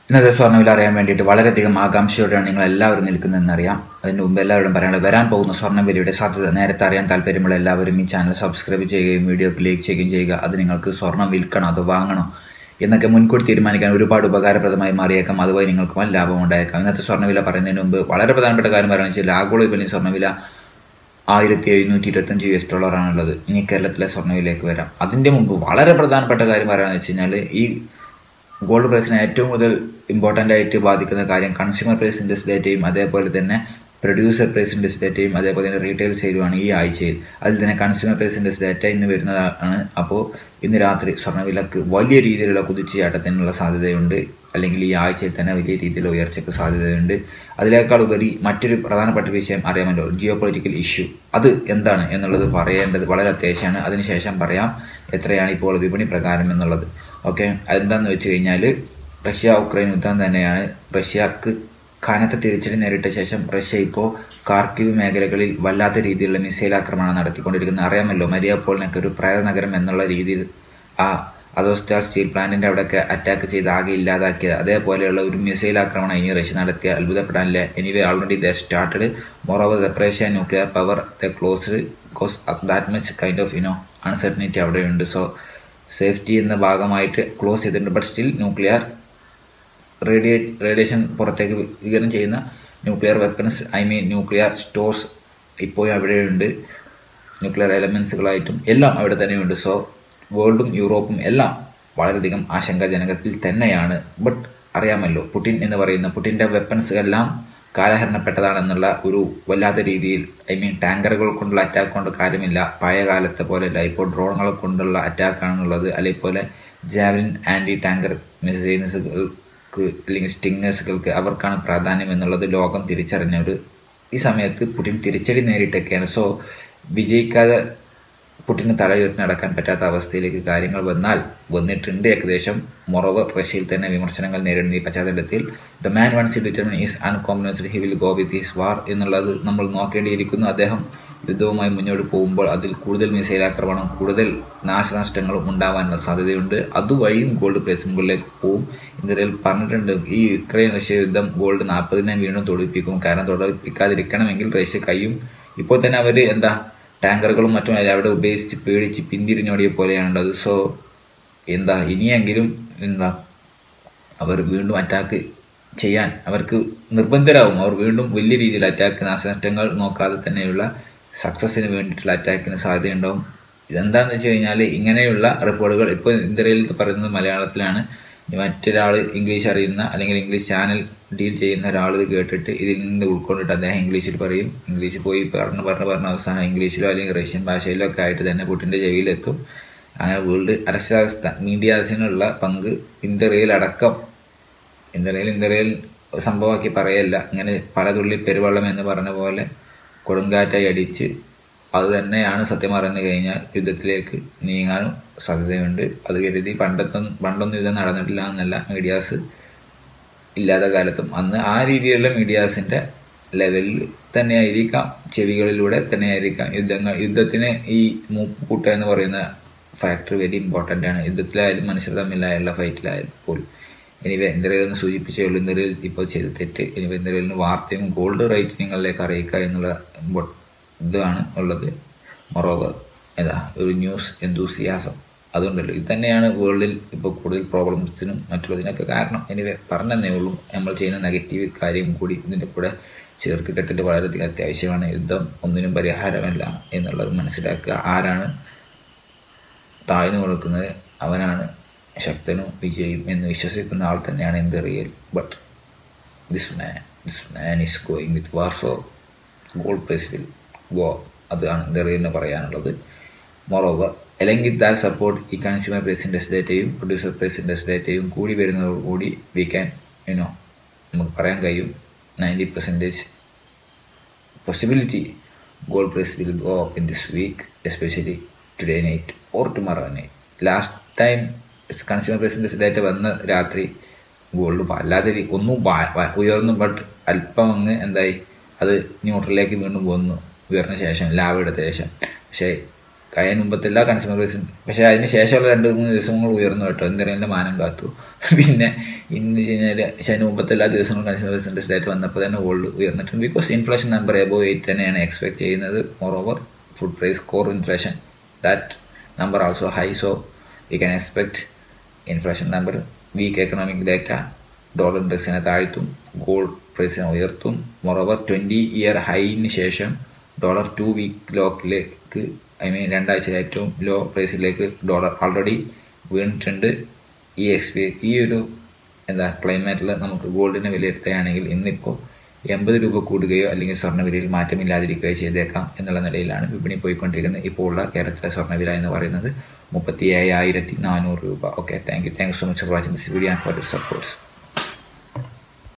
ഇന്നത്തെ സ്വർണ്ണവില അറിയാൻ വേണ്ടിയിട്ട് വളരെയധികം ആകാംക്ഷയോടെയാണ് നിങ്ങൾ എല്ലാവരും നിൽക്കുന്നതെന്നറിയാം അതിന് മുമ്പ് എല്ലാവരും പറയാനുള്ളത് വരാൻ പോകുന്ന സ്വർണ്ണവിലയുടെ സാധ്യത നേരത്തെ അറിയാൻ താല്പര്യമുള്ള എല്ലാവരും ഈ ചാനൽ സബ്സ്ക്രൈബ് ചെയ്യുകയും വീഡിയോക്ക് ലൈക്ക് ചെയ്യുകയും ചെയ്യുക അത് നിങ്ങൾക്ക് സ്വർണ്ണം വിൽക്കണോ അതോ വാങ്ങണോ എന്നൊക്കെ മുൻകൂട്ടി തീരുമാനിക്കാൻ ഒരുപാട് ഉപകാരപ്രദമായി മാറിയേക്കാം അതുവഴി നിങ്ങൾക്ക് വൻ ലാഭം ഉണ്ടായേക്കാം ഇന്നത്തെ സ്വർണ്ണവില പറയുന്നതിന് മുമ്പ് വളരെ പ്രധാനപ്പെട്ട കാര്യം പറയുന്നത് വെച്ചാൽ ആഗോള വിപണി സ്വർണ്ണവില ആയിരത്തി എഴുന്നൂറ്റി ഇരുപത്തഞ്ച് യു എസ് ഡോളറാണുള്ളത് ഇനി കേരളത്തിലെ സ്വർണ്ണവിലേക്ക് വരാം അതിൻ്റെ മുമ്പ് വളരെ പ്രധാനപ്പെട്ട കാര്യം പറയുകയെന്ന് വെച്ച് കഴിഞ്ഞാൽ ഈ ഗോൾഡ് പ്രൈസിനെ ഏറ്റവും കൂടുതൽ ഇമ്പോർട്ടൻ്റ് ആയിട്ട് ബാധിക്കുന്ന കാര്യം കൺസ്യൂമർ പ്രൈസ് ഇൻഡെക്സ് ഡേറ്റയും അതേപോലെ തന്നെ പ്രൊഡ്യൂസർ പ്രൈസ് ഇൻഡെക്സ് ഡേറ്റയും അതേപോലെ തന്നെ റീറ്റെയിൽ സെയിലുമാണ് ഈ ആഴ്ചയിൽ അതിൽ തന്നെ കൺസ്യൂമർ പ്രൈസ് ഇൻഡെക്സ് ഡേറ്റ ഇന്ന് വരുന്നതാണ് അപ്പോൾ ഇന്ന് രാത്രി സ്വർണ്ണവിലക്ക് വലിയ രീതിയിലുള്ള കുതിച്ചുചാട്ടത്തിനുള്ള സാധ്യതയുണ്ട് അല്ലെങ്കിൽ ഈ ആഴ്ചയിൽ തന്നെ വലിയ രീതിയിലുള്ള ഉയർച്ചയ്ക്ക് സാധ്യതയുണ്ട് അതിനേക്കാൾ ഉപരി മറ്റൊരു പ്രധാനപ്പെട്ട വിഷയം അറിയാമല്ലോ ജിയോ പൊളിറ്റിക്കൽ ഇഷ്യൂ അത് എന്താണ് എന്നുള്ളത് പറയേണ്ടത് വളരെ അത്യാവശ്യമാണ് അതിനുശേഷം പറയാം എത്രയാണ് ഇപ്പോൾ വിപണി പ്രകാരം എന്നുള്ളത് ഓക്കെ അതെന്താണെന്ന് വെച്ച് കഴിഞ്ഞാൽ റഷ്യ ഉക്രൈൻ യുദ്ധം തന്നെയാണ് റഷ്യക്ക് കനത്ത തിരിച്ചടി നേരിട്ട ശേഷം റഷ്യ ഇപ്പോൾ കാർക്കിവ് മേഖലകളിൽ വല്ലാത്ത രീതിയിലുള്ള മിസൈൽ ആക്രമണം നടത്തിക്കൊണ്ടിരിക്കുന്നത് അറിയാമല്ലോ മരിയാപ്പോളിനൊക്കെ ഒരു പ്രേത നഗരം എന്നുള്ള രീതിയിൽ ആ അതോസ്റ്റാർ സ്റ്റീൽ പ്ലാന്റിൻ്റെ അവിടെയൊക്കെ അറ്റാക്ക് ചെയ്ത് ആകെ ഇല്ലാതാക്കിയത് അതേപോലെയുള്ള ഒരു മിസൈൽ ആക്രമണം ഇനി റഷ്യ നടത്തിയ അത്ഭുതപ്പെടാനില്ല anyway already the started moreover the Russia nuclear power the closed cause that much kind of you know uncertainty അവിടെയുണ്ട് സോ സേഫ്റ്റി എന്ന ഭാഗമായിട്ട് ക്ലോസ് ചെയ്തിട്ടുണ്ട് ബട്ട് സ്റ്റിൽ ന്യൂക്ലിയർ റേഡിയേ റേഡിയേഷൻ പുറത്തേക്ക് വിതരണം ചെയ്യുന്ന nuclear weapons I mean nuclear stores ഇപ്പോഴും അവിടെയുണ്ട് ന്യൂക്ലിയർ എലമെൻസുകളായിട്ടും എല്ലാം അവിടെ തന്നെയുണ്ട് സോ വേൾഡും യൂറോപ്പും എല്ലാം വളരെയധികം ആശങ്കാജനകത്തിൽ തന്നെയാണ് ബട്ട് അറിയാമല്ലോ പുടിൻ എന്ന് പറയുന്ന പുടിൻ്റെ വെപ്പൺസ് എല്ലാം കാലഹരണപ്പെട്ടതാണെന്നുള്ള ഒരു വല്ലാത്ത രീതിയിൽ ഐ മീൻ ടാങ്കറുകൾ കൊണ്ടുള്ള അറ്റാക്ക് കൊണ്ട് കാര്യമില്ല പഴയ കാലത്തെ പോലെയല്ല ഇപ്പോൾ ഡ്രോണുകൾ കൊണ്ടുള്ള അറ്റാക്കാണെന്നുള്ളത് അല്ലെങ്കിൽ ജാവലിൻ ആൻറ്റി ടാങ്കർ മിസൈൽസുകൾക്ക് അല്ലെങ്കിൽ സ്റ്റിങ്ങേഴ്സുകൾക്ക് അവർക്കാണ് പ്രാധാന്യം എന്നുള്ളത് ലോകം തിരിച്ചറിഞ്ഞ ഒരു ഈ സമയത്ത് പുടിൻ തിരിച്ചടി നേരിട്ടൊക്കെയാണ് സോ വിജയിക്കാതെ പുട്ടിന് തല ഉയർത്തി നടക്കാൻ പറ്റാത്ത അവസ്ഥയിലേക്ക് കാര്യങ്ങൾ വന്നാൽ വന്നിട്ടുണ്ട് ഏകദേശം മൊറവ് റഷ്യയിൽ തന്നെ വിമർശനങ്ങൾ നേരിടുന്ന ഈ പശ്ചാത്തലത്തിൽ the man once determine is uncompromised he will go with his war എന്നുള്ളത് നമ്മൾ നോക്കേണ്ടിയിരിക്കുന്നു അദ്ദേഹം യുദ്ധവുമായി മുന്നോട്ട് പോകുമ്പോൾ അതിൽ കൂടുതൽ മിസൈൽ ആക്രമണം കൂടുതൽ നാശനഷ്ടങ്ങളും ഉണ്ടാവാനുള്ള സാധ്യതയുണ്ട് അതുവഴിയും ഗോൾഡ് പ്രൈസ് മുകളിലേക്ക് പോവും ഇന്ത്യയിൽ പറഞ്ഞിട്ടുണ്ട് ഈ യുക്രൈൻ റഷ്യ യുദ്ധം ഗോൾഡ് നാൽപ്പതിനെ വീണ്ടും തൊടിപ്പിക്കും കാരണം തൊടിപ്പിക്കാതിരിക്കണമെങ്കിൽ റഷ്യ കയ്യും ഇപ്പോൾ തന്നെ അവർ എന്താ ടാങ്കറുകളും മറ്റും അവിടെ ഉപയോഗിച്ച് പേടിച്ച് പിന്തിരിഞ്ഞോടിയ പോലെയാണുള്ളത് സോ എന്താ ഇനിയെങ്കിലും എന്താ അവർ വീണ്ടും അറ്റാക്ക് ചെയ്യാൻ അവർക്ക് നിർബന്ധരാകും അവർ വീണ്ടും വലിയ രീതിയിൽ അറ്റാക്ക് നാശനഷ്ടങ്ങൾ നോക്കാതെ തന്നെയുള്ള സക്സസ്സിന് വേണ്ടിയിട്ടുള്ള അറ്റാക്കിന് സാധ്യതയുണ്ടാവും ഇതെന്താണെന്ന് വെച്ച് കഴിഞ്ഞാൽ ഇങ്ങനെയുള്ള റിപ്പോർട്ടുകൾ ഇപ്പോൾ ഇന്ത്യയിൽ പറയുന്നത് മലയാളത്തിലാണ് മറ്റൊരാൾ ഇംഗ്ലീഷ് അറിയുന്ന അല്ലെങ്കിൽ ഇംഗ്ലീഷ് ചാനൽ ഡീൽ ചെയ്യുന്ന ഒരാൾ ഇത് കേട്ടിട്ട് ഇതിൽ നിന്ന് ഉൾക്കൊണ്ടിട്ട് അദ്ദേഹം ഇംഗ്ലീഷിൽ പറയും ഇംഗ്ലീഷിൽ പോയി പറഞ്ഞ് പറഞ്ഞ് പറഞ്ഞ അവസാനം ഇംഗ്ലീഷിലോ അല്ലെങ്കിൽ റഷ്യൻ ഭാഷയിലോ ഒക്കെ ആയിട്ട് തന്നെ പുട്ടിൻ്റെ ചെവിയിലെത്തും അങ്ങനെ വേൾഡ് അരക്ഷാവസ്ഥ മീഡിയാസിനുള്ള പങ്ക് ഇന്ത്യയിൽ അടക്കം ഇന്ത്യയിൽ ഇന്ത്യയിൽ സംഭവമാക്കി പറയല്ല ഇങ്ങനെ പല തുള്ളി പെരുവെള്ളം എന്ന് പറഞ്ഞ പോലെ കൊടുങ്കാറ്റായി അടിച്ച് അത് തന്നെയാണ് സത്യം പറഞ്ഞു കഴിഞ്ഞാൽ യുദ്ധത്തിലേക്ക് നീങ്ങാനും സാധ്യതയുണ്ട് അത് കരുതി പണ്ടത്തൊന്നും പണ്ടൊന്നും യുദ്ധം നടന്നിട്ടില്ല എന്നല്ല മീഡിയാസ് ഇല്ലാത്ത കാലത്തും അന്ന് ആ രീതിയിലുള്ള മീഡിയാസിൻ്റെ ലെവലിൽ തന്നെയായിരിക്കാം ചെവികളിലൂടെ തന്നെയായിരിക്കാം യുദ്ധങ്ങൾ യുദ്ധത്തിന് ഈ മൂപ്പ് കൂട്ടുക എന്ന് പറയുന്ന ഫാക്ടർ വെരി ഇമ്പോർട്ടൻ്റ് ആണ് യുദ്ധത്തിലായാലും മനുഷ്യർ തമ്മിലായുള്ള ഫൈറ്റിലായാലും പോലും എനിവേ ഇന്ത്യയിൽ ഒന്ന് സൂചിപ്പിച്ചേ ഉള്ളൂ ഇന്ത്യയിൽ ഇപ്പോൾ ചെയ്ത തെറ്റ് എനിവേ ഇന്ത്യയിൽ നിന്ന് വാർത്തയും ഗോൾഡ് റേറ്റ് നിങ്ങളിലേക്ക് അറിയിക്കുക എന്നുള്ള ഇതാണ് ഉള്ളത് മൊറോവർ ഏതാ ഒരു ന്യൂസ് എന്തൂസിയാസം അതുകൊണ്ടല്ലോ ഇത് തന്നെയാണ് വേൾഡിൽ ഇപ്പോൾ കൂടുതൽ പ്രോബ്ലംസിനും മറ്റുള്ളതിനൊക്കെ കാരണം എനിവേ പറഞ്ഞതന്നേ ഉള്ളൂ നമ്മൾ ചെയ്യുന്ന നെഗറ്റീവ് കാര്യം കൂടി ഇതിൻ്റെ കൂടെ ചേർത്ത് കെട്ടിട്ട് വളരെയധികം അത്യാവശ്യമാണ് യുദ്ധം ഒന്നിനും പരിഹാരമല്ല എന്നുള്ളത് മനസ്സിലാക്കുക ആരാണ് താഴ്ന്നു കൊടുക്കുന്നത് അവനാണ് ശക്തനും വിജയും എന്ന് വിശ്വസിക്കുന്ന ആൾ തന്നെയാണ് എന്ത് റിയൽ but this man this man is going with war so gold price will go അതാണ് എന്ത് റിയലിന് പറയാനുള്ളത് മോറോവർ അല്ലെങ്കിൽ ദാറ്റ് സപ്പോർട്ട് ഈ കൺസ്യൂമർ പ്രൈസ് ഇൻഡെക്സ് ഡേറ്റയും പ്രൊഡ്യൂസർ പ്രൈസ് ഇൻഡെക്സ് ഡേറ്റയും കൂടി വരുന്നതോടുകൂടി വി ക്യാൻ യുനോ നമുക്ക് പറയാൻ കഴിയും ninety percentage possibility gold price will go up in this week especially today night or tomorrow night last time consumer price index data വന്ന രാത്രി gold വല്ലാതെ ഒന്നും ഉയർന്നു ബട്ട് അല്പം അങ്ങ് എന്തായി അത് ന്യൂട്രലിലേക്ക് വീണ്ടും വന്നു ഉയർന്ന ശേഷം ലാഭം എടുത്ത ശേഷം പക്ഷേ കഴിഞ്ഞ മുമ്പത്തെ എല്ലാ കൺസ്യൂമർ പ്രൈസും പക്ഷേ അതിന് ശേഷമുള്ള രണ്ട് മൂന്ന് ദിവസങ്ങൾ ഉയർന്നു കേട്ടോ എന്തെങ്കിലും മാനം കാത്തു പിന്നെ ഇന്ന് വെച്ച് കഴിഞ്ഞാൽ ശനി മുമ്പത്തെ എല്ലാ ദിവസങ്ങളും കൺസ്യൂമർ ഇൻഡെക്സ് ഡേറ്റ് വന്നപ്പോൾ തന്നെ ഗോൾഡ് ഉയർന്നിട്ടുണ്ട് because inflation number above eight തന്നെയാണ് എക്സ്പെക്ട് ചെയ്യുന്നത് moreover food price core inflation that number also high so we can expect inflation number week economic data dollar ഇൻഡെക്സിനെ താഴ്ത്തും ഗോൾഡ് പ്രൈസിനെ ഉയർത്തും moreover twenty year ഹൈന് ശേഷം dollar two week ലോക്കിലേക്ക് I mean രണ്ടാഴ്ചയിൽ ഏറ്റവും ലോ പ്രൈസിലേക്ക് ഡോളർ ഓൾറെഡി വീണിട്ടുണ്ട് ഈ എക്സ്പീ ഈ ഒരു എന്താ ക്ലൈമാറ്റിൽ നമുക്ക് ഗോൾഡിനെ വിലയിരുത്തുകയാണെങ്കിൽ ഇന്നിപ്പോൾ എൺപത് രൂപ കൂടുകയോ അല്ലെങ്കിൽ സ്വർണ്ണവിലയിൽ മാറ്റമില്ലാതിരിക്കുകയോ ചെയ്തേക്കാം എന്നുള്ള നിലയിലാണ് വിപണി പോയിക്കൊണ്ടിരിക്കുന്നത് ഇപ്പോൾ ഉള്ള കേരളത്തിലെ സ്വർണ്ണവില എന്ന് പറയുന്നത് മുപ്പത്തി ഏഴായിരത്തി നാനൂറ് രൂപ okay thank you thank you so much for watching this video and for your supports